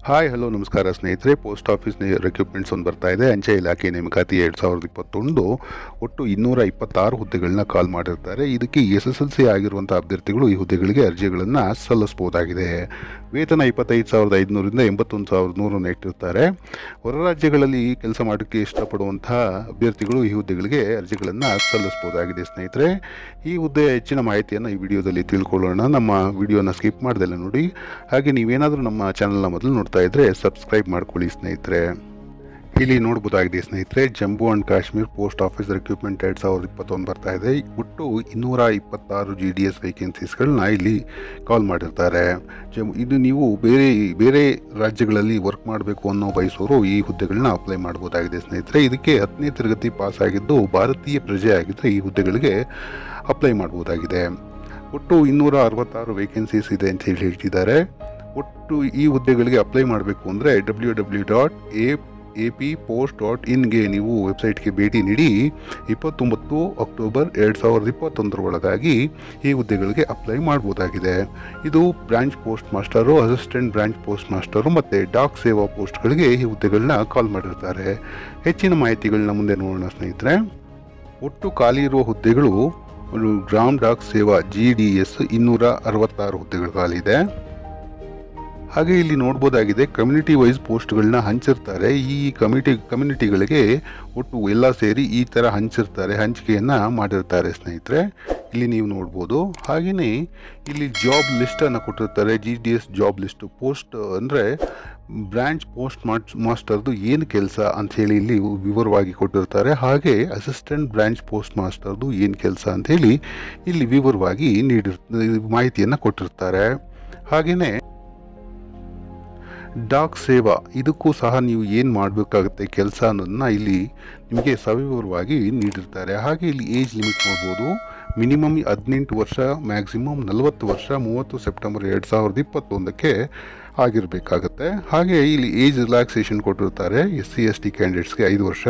hi hello ನಮಸ್ಕಾರ ಸ್ನೇಹಿತರೆ post office ರೆಕ್ರೂಟ್ಮೆಂಟ್ಸ್ ಒಂದು ಬರ್ತಾ ಇದೆ ಅಂಚೆ ಇಲಾಖೆ ನೇಮಕಾತಿ ಎರಡು ಸಾವಿರದ ಇಪ್ಪತ್ತೊಂದು ಒಟ್ಟು ಇನ್ನೂರ ಇಪ್ಪತ್ತಾರು ಹುದ್ದೆಗಳನ್ನ ಕಾಲ್ ಮಾಡಿರ್ತಾರೆ ಇದಕ್ಕೆ ಎಸ್ ಎಸ್ ಎಲ್ ಸಿ ಆಗಿರುವಂಥ ಅಭ್ಯರ್ಥಿಗಳು ಈ ಹುದ್ದೆಗಳಿಗೆ ಅರ್ಜಿಗಳನ್ನು ಸಲ್ಲಿಸಬಹುದಾಗಿದೆ ವೇತನ ಇಪ್ಪತ್ತೈದು ಸಾವಿರದ ಐದುನೂರಿಂದ ಎಂಬತ್ತೊಂದು ಸಾವಿರದ ನೂರನ್ನು ಇಟ್ಟಿರ್ತಾರೆ ಹೊರ ರಾಜ್ಯಗಳಲ್ಲಿ ಕೆಲಸ ಮಾಡೋಕ್ಕೆ ಇಷ್ಟಪಡುವಂಥ ಅಭ್ಯರ್ಥಿಗಳು ಈ ಹುದ್ದೆಗಳಿಗೆ ಅರ್ಜಿಗಳನ್ನು ಸಲ್ಲಿಸಬಹುದಾಗಿದೆ ಸ್ನೇಹಿತರೆ ಈ ಹುದ್ದೆ ಹೆಚ್ಚಿನ ಮಾಹಿತಿಯನ್ನು ಈ ವಿಡಿಯೋದಲ್ಲಿ ತಿಳ್ಕೊಳ್ಳೋಣ ನಮ್ಮ ವಿಡಿಯೋನ ಸ್ಕಿಪ್ ಮಾಡ್ದೆಲ್ಲ ನೋಡಿ ಹಾಗೆ ನೀವೇನಾದರೂ ನಮ್ಮ ಚಾನಲ್ನ ಮೊದಲು ನೋಡ್ತಾ ಇದ್ದರೆ ಸಬ್ಸ್ಕ್ರೈಬ್ ಮಾಡ್ಕೊಳ್ಳಿ ಸ್ನೇಹಿತರೆ ಇಲ್ಲಿ ನೋಡ್ಬೋದಾಗಿದೆ ಸ್ನೇಹಿತರೆ Jammu and Kashmir post office recruitment ಎರಡು ಸಾವಿರದ ಇಪ್ಪತ್ತೊಂದು ಬರ್ತಾ ಇದೆ ಒಟ್ಟು ಇನ್ನೂರ ಇಪ್ಪತ್ತಾರು ಜಿ ಡಿ ಎಸ್ ವೇಕೆನ್ಸೀಸ್ಗಳನ್ನ ಇಲ್ಲಿ ಕಾಲ್ ಮಾಡಿರ್ತಾರೆ ಜಮ್ಮು ಇದು ನೀವು ಬೇರೆ ಬೇರೆ ರಾಜ್ಯಗಳಲ್ಲಿ ವರ್ಕ್ ಮಾಡಬೇಕು ಅನ್ನೋ ಬಯಸೋರು ಈ ಹುದ್ದೆಗಳನ್ನ ಅಪ್ಲೈ ಮಾಡ್ಬೋದಾಗಿದೆ ಸ್ನೇಹಿತರೆ ಇದಕ್ಕೆ ಹತ್ತನೇ ತರಗತಿ ಪಾಸ್ ಆಗಿದ್ದು ಭಾರತೀಯ ಪ್ರಜೆ ಆಗಿದ್ದರೆ ಈ ಹುದ್ದೆಗಳಿಗೆ ಅಪ್ಲೈ ಮಾಡ್ಬೋದಾಗಿದೆ ಒಟ್ಟು ಇನ್ನೂರ ಅರವತ್ತಾರು ವೇಕೆನ್ಸೀಸ್ ಇದೆ ಅಂತ ಹೇಳಿ ಹೇಳ್ತಿದ್ದಾರೆ ಒಟ್ಟು ಈ ಹುದ್ದೆಗಳಿಗೆ ಅಪ್ಲೈ ಮಾಡಬೇಕು ಅಂದರೆ W W dot A A P post dot ಇನ್ಗೆ ನೀವು ವೆಬ್ಸೈಟ್ಗೆ ಭೇಟಿ ನೀಡಿ ಇಪ್ಪತ್ತೊಂಬತ್ತು ಅಕ್ಟೋಬರ್ ಎರಡು ಸಾವಿರದ ಇಪ್ಪತ್ತೊಂದರ ಒಳಗಾಗಿ ಈ ಹುದ್ದೆಗಳಿಗೆ ಅಪ್ಲೈ ಮಾಡ್ಬೋದಾಗಿದೆ ಇದು branch post master assistant branch post master ಮತ್ತು ಡಾಕ್ ಸೇವಾ ಪೋಸ್ಟ್ಗಳಿಗೆ ಈ ಹುದ್ದೆಗಳನ್ನ ಕಾಲ್ ಮಾಡಿರ್ತಾರೆ ಹೆಚ್ಚಿನ ಮಾಹಿತಿಗಳನ್ನ ಮುಂದೆ ನೋಡೋಣ ಸ್ನೇಹಿತರೆ ಒಟ್ಟು ಖಾಲಿ ಇರುವ ಹುದ್ದೆಗಳು ಒಂದು Gram Dak Seva G D S ಇನ್ನೂರ ಅರವತ್ತಾರು ಹುದ್ದೆಗಳು ಖಾಲಿ ಇದೆ ಹಾಗೆ ಇಲ್ಲಿ ನೋಡ್ಬೋದಾಗಿದೆ ಕಮ್ಯುನಿಟಿ ವೈಸ್ ಪೋಸ್ಟ್ಗಳನ್ನ ಹಂಚಿರ್ತಾರೆ ಈ ಕಮಿಟಿ ಕಮ್ಯುನಿಟಿಗಳಿಗೆ ಒಟ್ಟು ಎಲ್ಲ ಸೇರಿ ಈ ಥರ ಹಂಚಿರ್ತಾರೆ ಹಂಚಿಕೆಯನ್ನು ಮಾಡಿರ್ತಾರೆ ಸ್ನೇಹಿತರೆ ಇಲ್ಲಿ ನೀವು ನೋಡ್ಬೋದು ಹಾಗೆಯೇ ಇಲ್ಲಿ ಜಾಬ್ ಲಿಸ್ಟನ್ನು ಕೊಟ್ಟಿರ್ತಾರೆ G D S job list post ಅಂದರೆ ಬ್ರ್ಯಾಂಚ್ ಪೋಸ್ಟ್ ಮಾಸ್ಟರ್ದು ಏನು ಕೆಲಸ ಅಂಥೇಳಿ ಇಲ್ಲಿ ವಿವರವಾಗಿ ಕೊಟ್ಟಿರ್ತಾರೆ ಹಾಗೆ ಅಸಿಸ್ಟೆಂಟ್ ಬ್ರ್ಯಾಂಚ್ ಪೋಸ್ಟ್ ಮಾಸ್ಟರ್ದು ಏನು ಕೆಲಸ ಅಂಥೇಳಿ ಇಲ್ಲಿ ವಿವರವಾಗಿ ನೀಡಿರ್ ಮಾಹಿತಿಯನ್ನು ಕೊಟ್ಟಿರ್ತಾರೆ ಹಾಗೆಯೇ ಡಾಕ್ ಸೇವಾ ಇದಕ್ಕೂ ಸಹ ನೀವು ಏನು ಮಾಡಬೇಕಾಗುತ್ತೆ ಕೆಲಸ ಅನ್ನೋದನ್ನ ಇಲ್ಲಿ ನಿಮಗೆ ಸವಿವರವಾಗಿ ನೀಡಿರ್ತಾರೆ ಹಾಗೆ ಇಲ್ಲಿ ಏಜ್ ಲಿಮಿಟ್ ನೋಡ್ಬೋದು ಮಿನಿಮಮ್ ಹದಿನೆಂಟು ವರ್ಷ ಮ್ಯಾಕ್ಸಿಮಮ್ ನಲವತ್ತು ವರ್ಷ ಮೂವತ್ತು ಸೆಪ್ಟೆಂಬರ್ ಎರಡು ಸಾವಿರದ ಇಪ್ಪತ್ತೊಂದಕ್ಕೆ ಆಗಿರಬೇಕಾಗತ್ತೆ ಹಾಗೆ ಇಲ್ಲಿ ಏಜ್ ರಿಲ್ಯಾಕ್ಸೇಷನ್ ಕೊಟ್ಟಿರ್ತಾರೆ ಎಸ್ ಸಿ ಎಸ್ ಟಿ ಕ್ಯಾಂಡಿಡೇಟ್ಸ್ಗೆ ಐದು ವರ್ಷ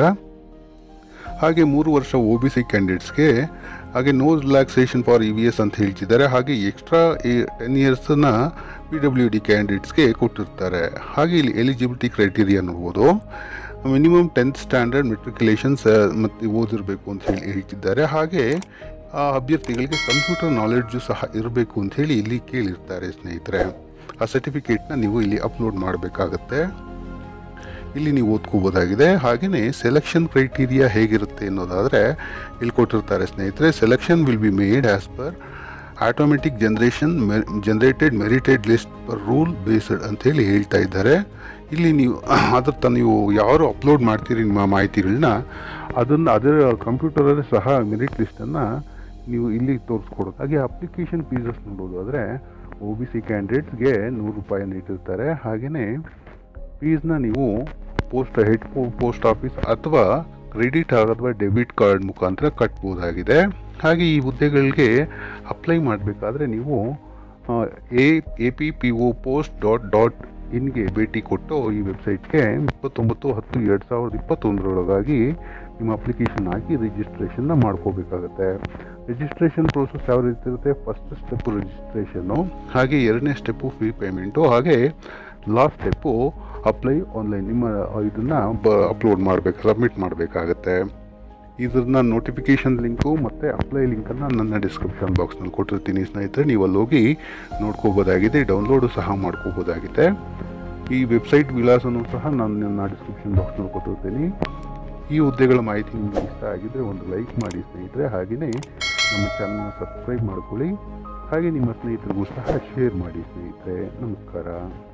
ಹಾಗೆ ಮೂರು ವರ್ಷ ಒ ಬಿ ಸಿ ಕ್ಯಾಂಡಿಡೇಟ್ಸ್ಗೆ ಹಾಗೆ no relaxation for E V S ಅಂತ ಹೇಳ್ತಿದ್ದಾರೆ ಹಾಗೆ ಎಕ್ಸ್ಟ್ರಾ ಟೆನ್ ಇಯರ್ಸನ್ನ ಪಿ ಡಬ್ಲ್ಯೂ ಡಿ ಕ್ಯಾಂಡಿಡೇಟ್ಸ್ಗೆ ಕೊಟ್ಟಿರ್ತಾರೆ ಹಾಗೆ ಇಲ್ಲಿ ಎಲಿಜಿಬಿಲಿಟಿ ಕ್ರೈಟೀರಿಯಾ ನೋಡ್ಬೋದು ಮಿನಿಮಮ್ ಟೆಂತ್ ಸ್ಟ್ಯಾಂಡರ್ಡ್ ಮೆಟ್ರಿಕ್ಯುಲೇಷನ್ಸ್ ಮತ್ತು ಓದಿರಬೇಕು ಅಂತ ಹೇಳಿ ಹೇಳ್ತಿದ್ದಾರೆ ಹಾಗೆ ಆ ಅಭ್ಯರ್ಥಿಗಳಿಗೆ ಕಂಪ್ಯೂಟರ್ ನಾಲೆಡ್ಜು ಸಹ ಇರಬೇಕು ಅಂತ ಹೇಳಿ ಇಲ್ಲಿ ಕೇಳಿರ್ತಾರೆ ಸ್ನೇಹಿತರೆ ಆ ಸರ್ಟಿಫಿಕೇಟ್ನ ನೀವು ಇಲ್ಲಿ ಅಪ್ಲೋಡ್ ಮಾಡಬೇಕಾಗತ್ತೆ ಇಲ್ಲಿ ನೀವು ಓದ್ಕೋಬೋದಾಗಿದೆ ಹಾಗೆಯೇ ಸೆಲೆಕ್ಷನ್ ಕ್ರೈಟೀರಿಯಾ ಹೇಗಿರುತ್ತೆ ಅನ್ನೋದಾದರೆ ಇಲ್ಲಿ ಕೊಟ್ಟಿರ್ತಾರೆ ಸ್ನೇಹಿತರೆ selection will be made as per automatic generation generated merited list per rule based ಅಂತೇಳಿ ಹೇಳ್ತಾ ಇದ್ದಾರೆ ಇಲ್ಲಿ ನೀವು ಅದ್ರ ತ ನೀವು ಯಾರು ಅಪ್ಲೋಡ್ ಮಾಡ್ತೀರಿ ನಿಮ್ಮ ಮಾಹಿತಿಗಳನ್ನ ಅದನ್ನು ಅದರ ಕಂಪ್ಯೂಟರಲ್ಲಿ ಸಹ ಮೆರಿಟ್ ಲಿಸ್ಟನ್ನು ನೀವು ಇಲ್ಲಿ ತೋರಿಸ್ಕೊಡೋದು ಹಾಗೆ ಅಪ್ಲಿಕೇಶನ್ ಫೀಸಸ್ ನೋಡೋದಾದರೆ ಒ ಬಿ ಸಿ ಕ್ಯಾಂಡಿಡೇಟ್ಸ್ಗೆ ನೂರು ರೂಪಾಯಿಯನ್ನು ಇಟ್ಟಿರ್ತಾರೆ ಹಾಗೆಯೇ ಫೀಸ್ನ ನೀವು ಪೋಸ್ಟ್ ಹೆಡ್ ಪೋಸ್ಟ್ ಆಫೀಸ್ ಅಥವಾ ಕ್ರೆಡಿಟ್ ಅಥವಾ ಡೆಬಿಟ್ ಕಾರ್ಡ್ ಮುಖಾಂತರ ಕಟ್ಬೋದಾಗಿದೆ ಹಾಗೆ ಈ ಹುದ್ದೆಗಳಿಗೆ ಅಪ್ಲೈ ಮಾಡಬೇಕಾದ್ರೆ ನೀವು A A P P O post dot dot ಇನ್ಗೆ ಭೇಟಿ ಕೊಟ್ಟು ಈ ವೆಬ್ಸೈಟ್ಗೆ ಇಪ್ಪತ್ತೊಂಬತ್ತು ಹತ್ತು ಎರಡು ಸಾವಿರದ ಇಪ್ಪತ್ತೊಂದರೊಳಗಾಗಿ ನಿಮ್ಮ ಅಪ್ಲಿಕೇಶನ್ ಹಾಕಿ ರಿಜಿಸ್ಟ್ರೇಷನ್ನ ಮಾಡ್ಕೋಬೇಕಾಗತ್ತೆ ರಿಜಿಸ್ಟ್ರೇಷನ್ ಪ್ರೋಸೆಸ್ ಯಾವ ರೀತಿ ಇರುತ್ತೆ ಫಸ್ಟ್ ಸ್ಟೆಪ್ಪು ರಿಜಿಸ್ಟ್ರೇಷನ್ನು ಹಾಗೆ ಎರಡನೇ ಸ್ಟೆಪ್ಪು ಫೀ ಪೇಮೆಂಟು ಹಾಗೆ ಲಾಸ್ಟ್ ಸ್ಟೆಪ್ಪು ಅಪ್ಲೈ ಆನ್ಲೈನ್ ನಿಮ್ಮ ಇದನ್ನು ಬ ಅಪ್ಲೋಡ್ ಮಾಡಬೇಕು ಸಬ್ಮಿಟ್ ಮಾಡಬೇಕಾಗತ್ತೆ ಇದನ್ನ ನೋಟಿಫಿಕೇಷನ್ ಲಿಂಕು ಮತ್ತು ಅಪ್ಲೈ ಲಿಂಕನ್ನು ನನ್ನ ಡಿಸ್ಕ್ರಿಪ್ಷನ್ ಬಾಕ್ಸ್ನಲ್ಲಿ ಕೊಟ್ಟಿರ್ತೀನಿ ಸ್ನೇಹಿತರೆ ನೀವು ಅಲ್ಲಿ ಹೋಗಿ ನೋಡ್ಕೋಬೋದಾಗಿದೆ ಡೌನ್ಲೋಡು ಸಹ ಮಾಡ್ಕೋಬೋದಾಗಿದೆ ಈ ವೆಬ್ಸೈಟ್ ವಿಳಾಸನೂ ಸಹ ನಾನು ನನ್ನ ಡಿಸ್ಕ್ರಿಪ್ಷನ್ ಬಾಕ್ಸ್ನಲ್ಲಿ ಕೊಟ್ಟಿರ್ತೀನಿ ಈ ಹುದ್ದೆಗಳ ಮಾಹಿತಿ ನಿಮಗೆ ಇಷ್ಟ ಆಗಿದ್ದರೆ ಒಂದು ಲೈಕ್ ಮಾಡಿ ಸ್ನೇಹಿತರೆ ಹಾಗೆಯೇ ನಮ್ಮ ಚಾನಲ್ನ ಸಬ್ಸ್ಕ್ರೈಬ್ ಮಾಡ್ಕೊಳ್ಳಿ ಹಾಗೆ ನಿಮ್ಮ ಸ್ನೇಹಿತರಿಗೂ ಸಹ ಶೇರ್ ಮಾಡಿ ಸ್ನೇಹಿತರೆ ನಮಸ್ಕಾರ